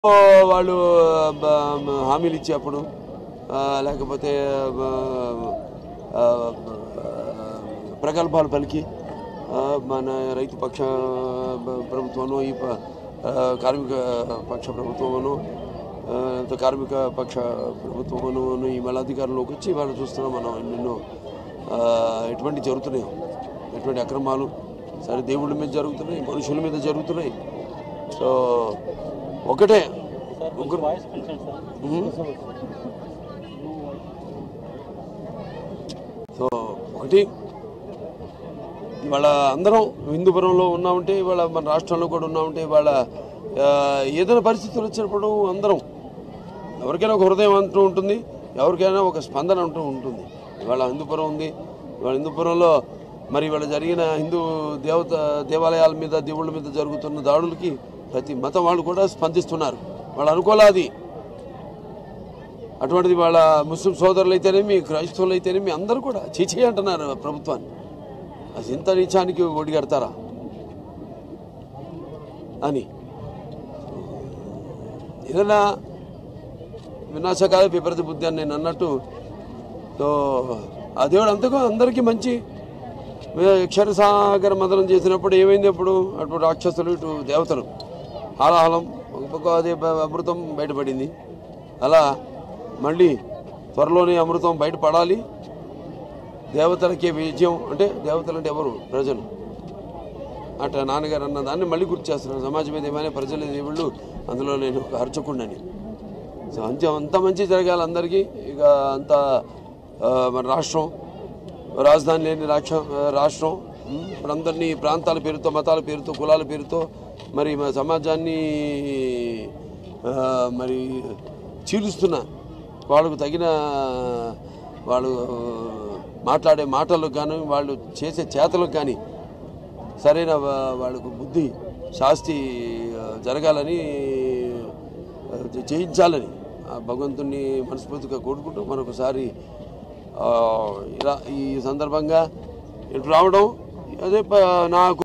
వాళ్ళు బ- బ- హామీలు ఇచ్చేప్పుడు ఆ, లేకపోతే బ- ఆ, ప్రగల్భాలు పలికి ఆ, మన రైతు పక్ష బ- ప్రభుత్వము ఈ ప- ఆ, కార్మిక పక్ష ప్రభుత్వమును ఆ, లేకపోతే కార్మిక పక్ష ప్రభుత్వమును ఈ మళ్ళీ అధికారంలోకి వచ్చి వాళ్ళు చూస్తున్నాం మనం ఎన్నెన్నో ఆ, ఎటువంటి జరుగుతున్నాయి ఎటువంటి అక్రమాలు సరే దేవుళ్ళ మీద జరుగుతున్నాయి మనుషుల మీద జరుగుతున్నాయి సో ఒకటే ముగ్గురు ఉమ్. సో ఒకటి ఇవాళ అందరం హిందూపురంలో ఉన్నామంటే ఇవాళ మన రాష్ట్రంలో కూడా ఉన్నామంటే ఇవాళ ఆ, ఏదైనా పరిస్థితులు వచ్చినప్పుడు అందరం ఎవరికైనా ఒక హృదయం అంటూ ఉంటుంది ఎవరికైనా ఒక స్పందన అంటూ ఉంటుంది ఇవాళ హిందూపురం ఉంది ఇవాళ హిందూపురంలో మరి ఇవాళ జరిగిన హిందూ దేవత దేవాలయాల మీద దేవుళ్ళ మీద జరుగుతున్న దాడులకి ప్రతి మతం వాళ్ళు కూడా స్పందిస్తున్నారు వాళ్ళు అనుకోలాది అటువంటిది వాళ్ళ ముస్లిం సోదరులు అయితేనేమి క్రైస్తవులు అయితేనేమి అందరూ కూడా చీచీ అంటున్నారు ప్రభుత్వాన్ని అది ఇంత నీచానికి ఒడిగడతారా అని ఏదైనా వినాశకాల విపరీత బుద్ధి అని నేను అన్నట్టు సో ఆ దేవుడు అంతకు అందరికీ మంచి క్షరసాగర మదనం చేసినప్పుడు ఏమైంది అప్పుడు అటు రాక్షసులు ఇటు దేవతలు హాలాహలం ఒక పక్క అది బ- అమృతం బయటపడింది అలా మళ్ళీ త్వరలోనే అమృతం బయటపడాలి దేవతలకే విజయం అంటే దేవతలు అంటే ఎవరు ప్రజలు అట్లా నాన్నగారు అన్న దాన్ని మళ్ళీ గుర్తు చేస్తున్నాను సమాజం మీద ఏమైనా ప్రజల దేవుళ్ళు అందులో నేను ఒక అర్చకుండని సో అంతే అంత మంచి జరగాలి అందరికీ ఇక అంత ఆ, మన రాష్ట్రం రాజధాని లేని రాక్ష రాష్ట్రం ఉమ్, ఇప్పుడు అందరినీ ప్రాంతాల పేరుతో మతాల పేరుతో కులాల పేరుతో మరి మన సమాజాన్ని ఆ, మరి చీలుస్తున్న వాళ్ళకు తగిన వాళ్ళు మాట్లాడే మాటలకు కానీ వాళ్ళు చేసే చేతలకు కానీ సరైన వా- వాళ్ళకు బుద్ధి శాస్తి ఆ, జరగాలని ఆ, చేయించాలని ఆ భగవంతుణ్ణి మనస్ఫూర్తిగా కోరుకుంటూ మరొకసారి ఆ, ఇలా ఈ సందర్భంగా ఇటు రావడం అదే ప- నాకు